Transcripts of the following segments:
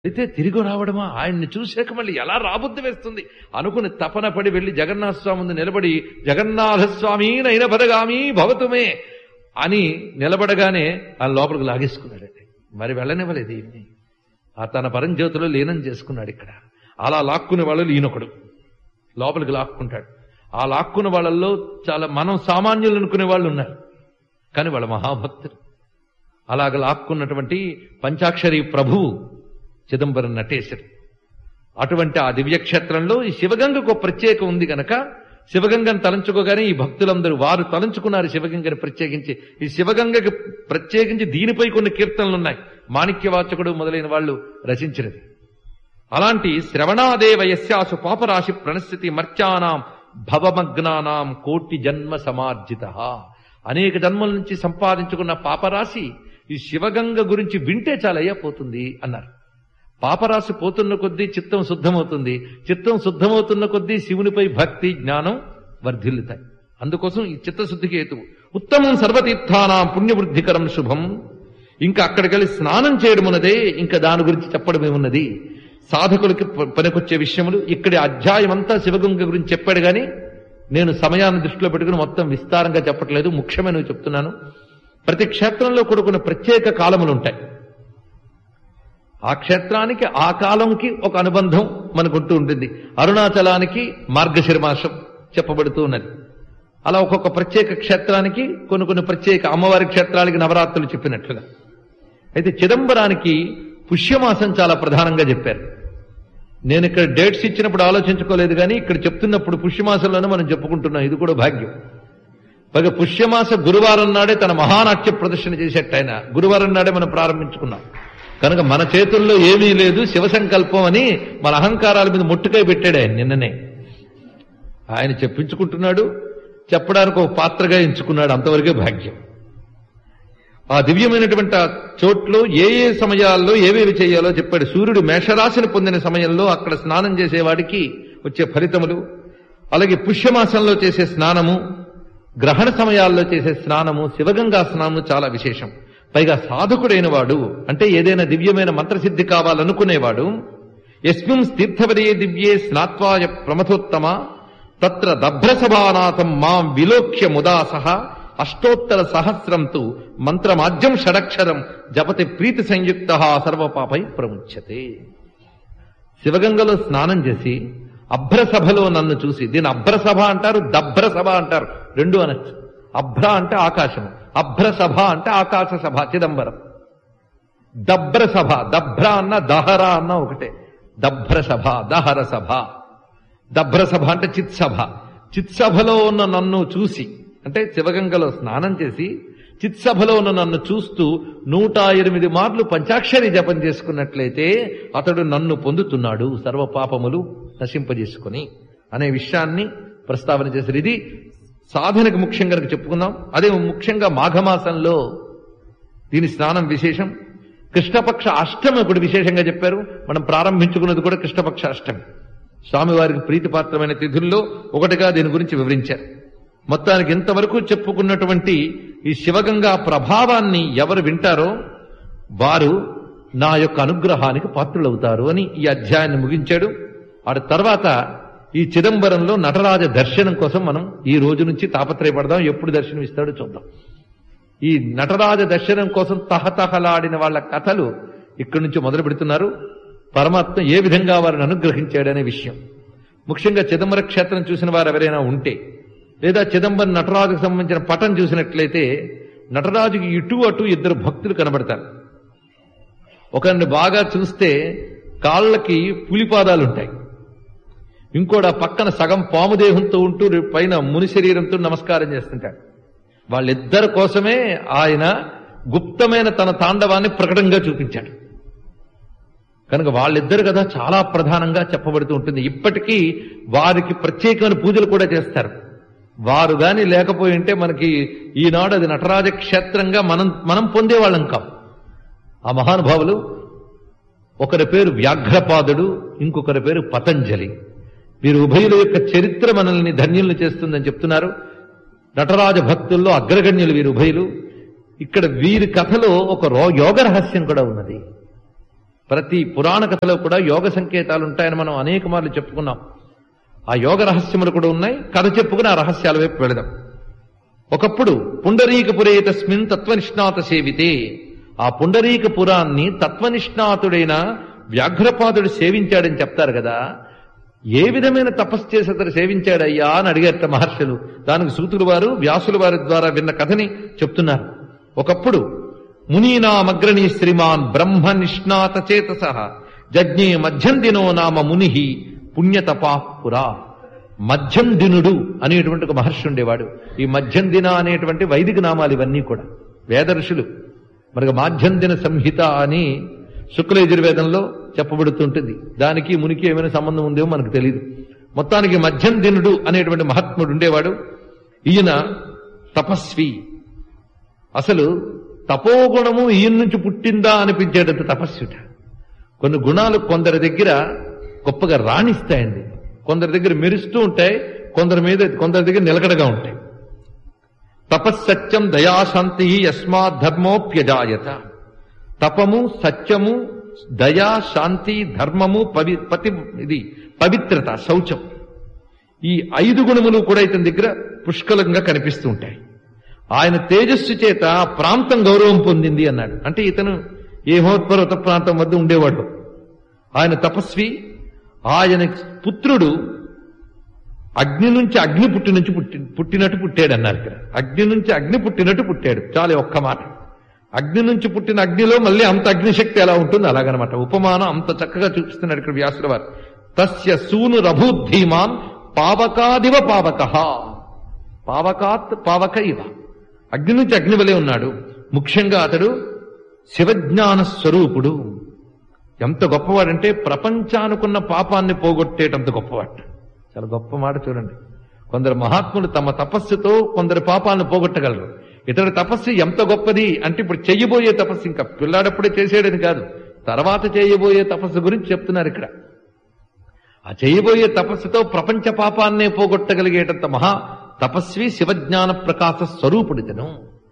అయితే తిరిగి రావడమా ఆయన్ని చూశాక మళ్ళీ ఎలా రాబుద్ది వేస్తుంది అనుకుని తపన పడి వెళ్లి జగన్నాథ స్వామి ముందు నిలబడి జగన్నాథ స్వామి నైన పదగామి భవతుమే అని నిలబడగానే ఆ లోపలికి లాగేసుకున్నాడండి మరి వెళ్ళనివ్వలేదు ఈయన్ని ఆ తన పరంజ్యోతిలో లీనం చేసుకున్నాడు ఇక్కడ అలా లాక్కునే వాళ్ళు ఈయనొకడు లోపలికి లాక్కుంటాడు ఆ లాక్కున్న వాళ్ళల్లో చాలా మనం సామాన్యులు అనుకునే వాళ్ళు ఉన్నారు కానీ వాళ్ళ మహాభక్తులు అలాగ లాక్కున్నటువంటి పంచాక్షరి ప్రభువు చిదంబరం నటేశరు అటువంటి ఆ దివ్యక్షేత్రంలో ఈ శివగంగకు ఒక ప్రత్యేకం ఉంది గనక శివగంగను తలంచుకోగానే ఈ భక్తులందరూ వారు తలంచుకున్నారు శివగంగని ప్రత్యేకించి ఈ శివగంగకి ప్రత్యేకించి దీనిపై కొన్ని కీర్తనలు ఉన్నాయి మాణిక్యవాచకుడు మొదలైన వాళ్ళు రచించినది అలాంటి శ్రవణాదేవ యస్యాసు పాపరాశి ప్రణస్థితి మర్చానాం భవమగ్నానాం కోటి జన్మ సమార్జిత అనేక జన్మల నుంచి సంపాదించుకున్న పాపరాశి ఈ శివగంగ గురించి వింటే చాలయ్యా పోతుంది అన్నారు పాపరాశి పోతున్న కొద్దీ చిత్తం శుద్ధమవుతుంది చిత్తం శుద్ధమవుతున్న కొద్దీ శివునిపై భక్తి జ్ఞానం వర్ధిల్లుతాయి అందుకోసం ఈ చిత్తశుద్ధికి హేతువు ఉత్తమం సర్వతీర్థానాం పుణ్యవృద్ధికరం శుభం ఇంకా అక్కడికి వెళ్ళి స్నానం చేయడం ఉన్నదే ఇంకా దాని గురించి చెప్పడం ఏమున్నది సాధకులకి ప- పనికొచ్చే విషయములు ఇక్కడి అధ్యాయం అంతా శివగంగ గురించి చెప్పాడు గాని నేను సమయాన్ని దృష్టిలో పెట్టుకుని మొత్తం విస్తారంగా చెప్పట్లేదు ముఖ్యమైనవి చెప్తున్నాను ప్రతి క్షేత్రంలో కూడా కొన్ని ప్రత్యేక కాలములు ఉంటాయి ఆ క్షేత్రానికి ఆ కాలంకి ఒక అనుబంధం మనకుంటూ ఉంటుంది అరుణాచలానికి మార్గశిర మాసం చెప్పబడుతూ ఉన్నది అలా ఒక్కొక్క ప్రత్యేక క్షేత్రానికి కొన్ని కొన్ని ప్రత్యేక అమ్మవారి క్షేత్రాలకి నవరాత్రులు చెప్పినట్లుగా అయితే చిదంబరానికి పుష్యమాసం చాలా ప్రధానంగా చెప్పారు నేను ఇక్కడ డేట్స్ ఇచ్చినప్పుడు ఆలోచించుకోలేదు కానీ ఇక్కడ చెప్తున్నప్పుడు పుష్యమాసంలోనే మనం చెప్పుకుంటున్నాం ఇది కూడా భాగ్యం పైగా పుష్యమాస గురువారం నాడే తన మహానాట్య ప్రదర్శన చేసేట ఆయన గురువారం నాడే మనం ప్రారంభించుకున్నాం కనుక మన చేతుల్లో ఏమీ లేదు శివ సంకల్పం అని మన అహంకారాల మీద ముట్టుకై పెట్టాడు ఆయన నిన్ననే ఆయన చెప్పించుకుంటున్నాడు చెప్పడానికి ఒక పాత్రగా ఎంచుకున్నాడు అంతవరకే భాగ్యం ఆ దివ్యమైనటువంటి ఆ చోట్లో ఏ ఏ సమయాల్లో ఏవేవి చేయాలో చెప్పాడు సూర్యుడు మేషరాశిని పొందిన సమయంలో అక్కడ స్నానం చేసేవాడికి వచ్చే ఫలితములు అలాగే పుష్యమాసంలో చేసే స్నానము గ్రహణ సమయాల్లో చేసే స్నానము శివగంగా స్నానము చాలా విశేషం పైగా సాధకుడైన వాడు అంటే ఏదైనా దివ్యమైన మంత్రసిద్ధి కావాలనుకునేవాడు యస్మిన్ తీర్థవరే దివ్యే స్నాత్వాయ ప్రమథోత్తమ తత్ర దభ్రసభానాథం మాం విలోక్య ముదాసహ అష్టోత్తర సహస్రం తు మంత్రమాద్యం షడక్షరం జపతి ప్రీతి సంయుక్త సర్వపాపై ప్రముచ్యతే శివగంగలో స్నానం చేసి అభ్రసభలో నన్ను చూసి దీని అభ్రసభ అంటారు దభ్రసభ అంటారు రెండు అనొచ్చు అభ్ర అంటే ఆకాశం అభ్రసభ అంటే ఆకాశ సభ చిదంబరం దభ్రసభ దభ్ర అన్న దహర అన్న ఒకటే దభ్రసభ దహర సభ దభ్రసభ అంటే చిత్సభ చిత్సభలో ఉన్న నన్ను చూసి అంటే శివగంగలో స్నానం చేసి చిత్సభలో ఉన్న నన్ను చూస్తూ నూట ఎనిమిది మార్లు పంచాక్షరి జపం చేసుకున్నట్లయితే అతడు నన్ను పొందుతున్నాడు సర్వ పాపములు నశింపజేసుకుని అనే విషయాన్ని ప్రస్తావన చేశారు ఇది సాధనకు ముఖ్యంగా కనుక చెప్పుకుందాం అదే ముఖ్యంగా మాఘమాసంలో దీని స్నానం విశేషం కృష్ణపక్ష అష్టమి ఒకటి విశేషంగా చెప్పారు మనం ప్రారంభించుకున్నది కూడా కృష్ణపక్ష అష్టమి స్వామివారికి ప్రీతిపాత్రమైన తిథుల్లో ఒకటిగా దీని గురించి వివరించారు మొత్తానికి ఇంతవరకు చెప్పుకున్నటువంటి ఈ శివగంగా ప్రభావాన్ని ఎవరు వింటారో వారు నా యొక్క అనుగ్రహానికి పాత్రులవుతారు అని ఈ అధ్యాయాన్ని ముగించాడు ఆ తర్వాత ఈ చిదంబరంలో నటరాజ దర్శనం కోసం మనం ఈ రోజు నుంచి తాపత్రయపడదాం ఎప్పుడు దర్శనం ఇస్తాడో చూద్దాం ఈ నటరాజ దర్శనం కోసం తహతహలాడిన వాళ్ళ కథలు ఇక్కడి నుంచి మొదలు పెడుతున్నారు పరమాత్మ ఏ విధంగా వారిని అనుగ్రహించాడనే విషయం ముఖ్యంగా చిదంబర క్షేత్రం చూసిన వారు ఎవరైనా ఉంటే లేదా చిదంబరం నటరాజుకు సంబంధించిన పటం చూసినట్లయితే నటరాజుకి ఇటు అటు ఇద్దరు భక్తులు కనబడతారు ఒకరిని బాగా చూస్తే కాళ్ళకి పులిపాదాలు ఉంటాయి ఇంకోటి ఆ పక్కన సగం పాముదేహంతో ఉంటూ పైన ముని శరీరంతో నమస్కారం చేస్తుంటాడు వాళ్ళిద్దరి కోసమే ఆయన గుప్తమైన తన తాండవాన్ని ప్రకటనగా చూపించాడు కనుక వాళ్ళిద్దరు కదా చాలా ప్రధానంగా చెప్పబడుతూ ఉంటుంది ఇప్పటికీ వారికి ప్రత్యేకమైన పూజలు కూడా చేస్తారు వారు గాని లేకపోయి ఉంటే మనకి ఈనాడు అది నటరాజ క్షేత్రంగా మనం మనం పొందేవాళ్ళం కాం ఆ మహానుభావులు ఒకరి పేరు వ్యాఘ్రపాదుడు ఇంకొకరి పేరు పతంజలి వీరు ఉభయుల యొక్క చరిత్ర మనల్ని ధన్యుల్ని చేస్తుందని చెప్తున్నారు నటరాజ భక్తుల్లో అగ్రగణ్యులు వీరు ఉభయులు ఇక్కడ వీరి కథలో ఒక రో- యోగ రహస్యం కూడా ఉన్నది ప్రతి పురాణ కథలో కూడా యోగ సంకేతాలు ఉంటాయని మనం అనేక మార్లు చెప్పుకున్నాం ఆ యోగ రహస్యములు కూడా ఉన్నాయి కథ చెప్పుకుని ఆ రహస్యాల వైపు వెళదాం ఒకప్పుడు పుండరీకపురే తస్మిన్ తత్వనిష్ణాత సేవితే ఆ పుండరీకపురాన్ని తత్వనిష్ణాతుడైన వ్యాఘ్రపాదుడు సేవించాడని చెప్తారు కదా ఏ విధమైన తపస్సు చేసి అతడు సేవించాడయ్యా అని అడిగారట మహర్షులు దానికి సూతులు వారు వ్యాసుల వారి ద్వారా విన్న కథని చెప్తున్నారు ఒకప్పుడు మునీనామగ్రణీ శ్రీమాన్ బ్రహ్మ నిష్ణాత చేతస జజ్ఞే మధ్యం దినో నామ ముని పుణ్యతపా పురా మధ్యం దినుడు అనేటువంటి ఒక మహర్షి ఉండేవాడు ఈ మధ్యం దిన అనేటువంటి వైదిక నామాలు ఇవన్నీ కూడా వేద ఋషులు మనకు మాధ్యం దిన సంహిత అని శుక్ల యజుర్వేదంలో చెప్పబడుతుంటుంది దానికి మునికి ఏమైనా సంబంధం ఉందేమో మనకు తెలియదు మొత్తానికి మధ్యం దినుడు అనేటువంటి మహాత్ముడు ఉండేవాడు ఈయన తపస్వి అసలు తపోగుణము ఈయన నుంచి పుట్టిందా అనిపించేటంత తపస్సుట కొన్ని గుణాలు కొందరి దగ్గర గొప్పగా రాణిస్తాయండి కొందరి దగ్గర మెరుస్తూ ఉంటాయి కొందరి మీద కొందరి దగ్గర నిలకడగా ఉంటాయి తపస్సత్యం దయాశాంతి యస్మాత్ ధర్మోప్యజాయత తపము సత్యము దయా శాంతి ధర్మము పవి పతి ఇది పవిత్రత శౌచం ఈ ఐదు గుణములు కూడా ఇతని దగ్గర పుష్కలంగా కనిపిస్తూ ఉంటాయి ఆయన తేజస్సు చేత ఆ ప్రాంతం గౌరవం పొందింది అన్నాడు అంటే ఇతను ఏ హోత్పర్వత ప్రాంతం వద్ద ఉండేవాడు ఆయన తపస్వి ఆయన పుత్రుడు అగ్ని నుంచి అగ్ని పుట్టి నుంచి పుట్టి పుట్టినట్టు పుట్టాడు అన్నారు ఇక్కడ అగ్ని నుంచి అగ్ని పుట్టినట్టు పుట్టాడు చాలు ఒక్క మాట అగ్ని నుంచి పుట్టిన అగ్నిలో మళ్ళీ అంత అగ్నిశక్తి ఎలా ఉంటుంది అలాగనమాట ఉపమానం అంత చక్కగా చూపిస్తున్నాడు ఇక్కడ వ్యాసుల వారు తస్య సూను రభూద్ధీమాన్ పావకాదివ పావక పావకాత్ పావక ఇవ అగ్ని నుంచి అగ్ని వలె ఉన్నాడు ముఖ్యంగా అతడు శివజ్ఞాన స్వరూపుడు ఎంత గొప్పవాడంటే ప్రపంచానుకున్న పాపాన్ని పోగొట్టేటంత గొప్పవాడు చాలా గొప్ప మాట చూడండి కొందరు మహాత్ములు తమ తపస్సుతో కొందరు పాపాలను పోగొట్టగలరు ఇతడి తపస్సు ఎంత గొప్పది అంటే ఇప్పుడు చెయ్యబోయే తపస్సు ఇంకా పిల్లాడప్పుడే చేసేయడని కాదు తర్వాత చేయబోయే తపస్సు గురించి చెప్తున్నారు ఇక్కడ ఆ చేయబోయే తపస్సుతో ప్రపంచ పాపాన్నే పోగొట్టగలిగేటంత మహా తపస్వి శివజ్ఞాన ప్రకాశ స్వరూపుడితను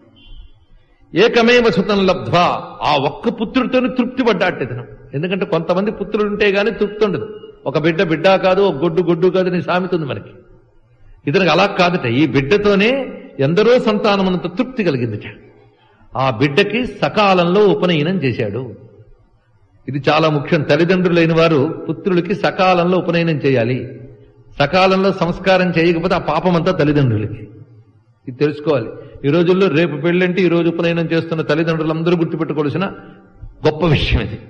ఏకమేవ సుతం లబ్ధ్వా ఆ ఒక్క పుత్రుడితోనే తృప్తి పడ్డాడు ఇతను ఎందుకంటే కొంతమంది పుత్రుడు ఉంటే గానీ తృప్తి ఉండదు ఒక బిడ్డ బిడ్డ కాదు ఒక గొడ్డు గొడ్డు కాదు అని సామెత ఉంది మనకి ఇతనికి అలా కాదట ఈ బిడ్డతోనే ఎందరో సంతానమునంత తృప్తి కలిగిందిట ఆ బిడ్డకి సకాలంలో ఉపనయనం చేశాడు ఇది చాలా ముఖ్యం తల్లిదండ్రులైన వారు పుత్రులకి సకాలంలో ఉపనయనం చేయాలి సకాలంలో సంస్కారం చేయకపోతే ఆ పాపమంతా తల్లిదండ్రులకి ఇది తెలుసుకోవాలి ఈ రోజుల్లో రేపు పెళ్ళంటే ఈ రోజు ఉపనయనం చేస్తున్న తల్లిదండ్రులందరూ గుర్తుపెట్టుకోవాల్సిన గొప్ప విషయం ఇది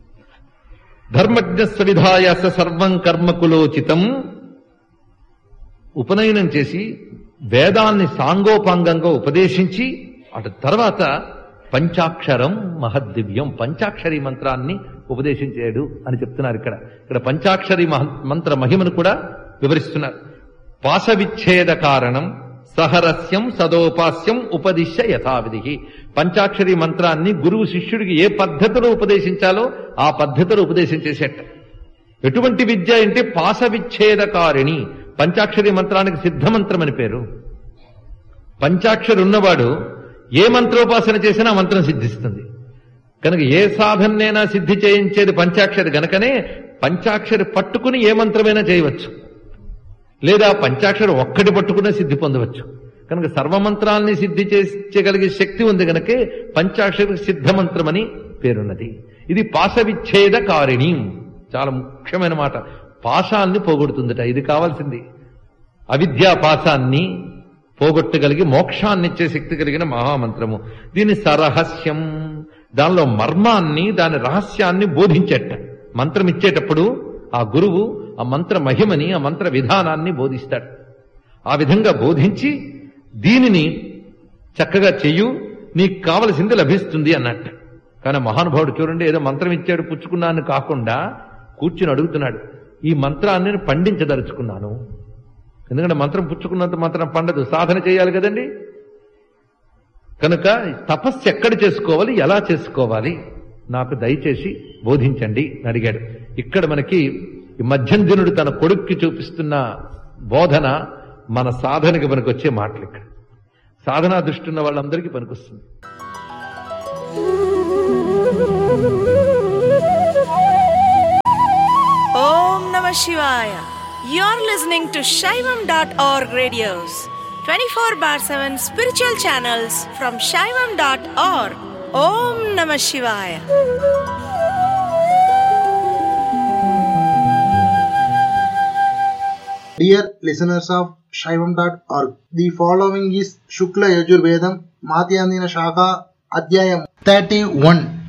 ధర్మజ్ఞ విధాయ సర్వం కర్మకులోచితం ఉపనయనం చేసి వేదాన్ని సాంగోపాంగంగా ఉపదేశించి అటు తర్వాత పంచాక్షరం మహద్దివ్యం పంచాక్షరి మంత్రాన్ని ఉపదేశించాడు అని చెప్తున్నారు ఇక్కడ ఇక్కడ పంచాక్షరి మహ- మంత్ర మహిమను కూడా వివరిస్తున్నారు పాశవిచ్ఛేద కారణం సహరస్యం సదోపాస్యం ఉపదిశ్య యథావిధి పంచాక్షరి మంత్రాన్ని గురువు శిష్యుడికి ఏ పద్ధతిలో ఉపదేశించాలో ఆ పద్ధతిలో ఉపదేశించేసేట ఎటువంటి విద్య అంటే పాశ విచ్ఛేదకారిణి పంచాక్షరి మంత్రానికి సిద్ధమంత్రం అని పేరు పంచాక్షరి ఉన్నవాడు ఏ మంత్రోపాసన చేసినా ఆ మంత్రం సిద్ధిస్తుంది కనుక ఏ సాధనైనా సిద్ధి చేయించేది పంచాక్షరి గనకనే పంచాక్షరి పట్టుకుని ఏ మంత్రమైనా చేయవచ్చు లేదా పంచాక్షరి ఒక్కటి పట్టుకునే సిద్ధి పొందవచ్చు కనుక సర్వమంత్రాల్ని సిద్ధి చేయగలిగే శక్తి ఉంది గనకే పంచాక్షరి సిద్ధమంత్రం అని పేరున్నది ఇది పాశ విచ్ఛేద కారిణి చాలా ముఖ్యమైన మాట పాశాల్ని పోగొడుతుందట ఇది కావాల్సింది అవిద్యా పాశాన్ని పోగొట్టగలిగి మోక్షాన్ని ఇచ్చే శక్తి కలిగిన మహామంత్రము దీని సరహస్యం దానిలో మర్మాన్ని దాని రహస్యాన్ని బోధించేట మంత్రం ఇచ్చేటప్పుడు ఆ గురువు ఆ మంత్ర మహిమని ఆ మంత్ర విధానాన్ని బోధిస్తాడు ఆ విధంగా బోధించి దీనిని చక్కగా చెయ్యు నీకు కావలసింది లభిస్తుంది అన్నట్టు కానీ మహానుభావుడు చూడండి ఏదో మంత్రం ఇచ్చాడు పుచ్చుకున్నాను కాకుండా కూర్చుని అడుగుతున్నాడు ఈ మంత్రాన్ని నేను పండించదలుచుకున్నాను ఎందుకంటే మంత్రం పుచ్చుకున్నంత మాత్రం పండదు సాధన చేయాలి కదండి కనుక తపస్సు ఎక్కడ చేసుకోవాలి ఎలా చేసుకోవాలి నాకు దయచేసి బోధించండి అని అడిగాడు ఇక్కడ మనకి ఈ మధ్యందినుడు తన కొడుక్కి చూపిస్తున్న బోధన మన సాధనకి మనకు వచ్చే మాటలు ఇక్కడ సాధనా దృష్టి ఉన్న వాళ్ళందరికీ పనికొస్తుంది Shivaya. You're listening to Shaivam.org radios, 24 bar 7 spiritual channels from Shaivam.org. Om Namah Shivaya. Dear listeners of Shaivam.org, the following is Shukla Yajurvedam Madhyandina Shaka Adhyayam 31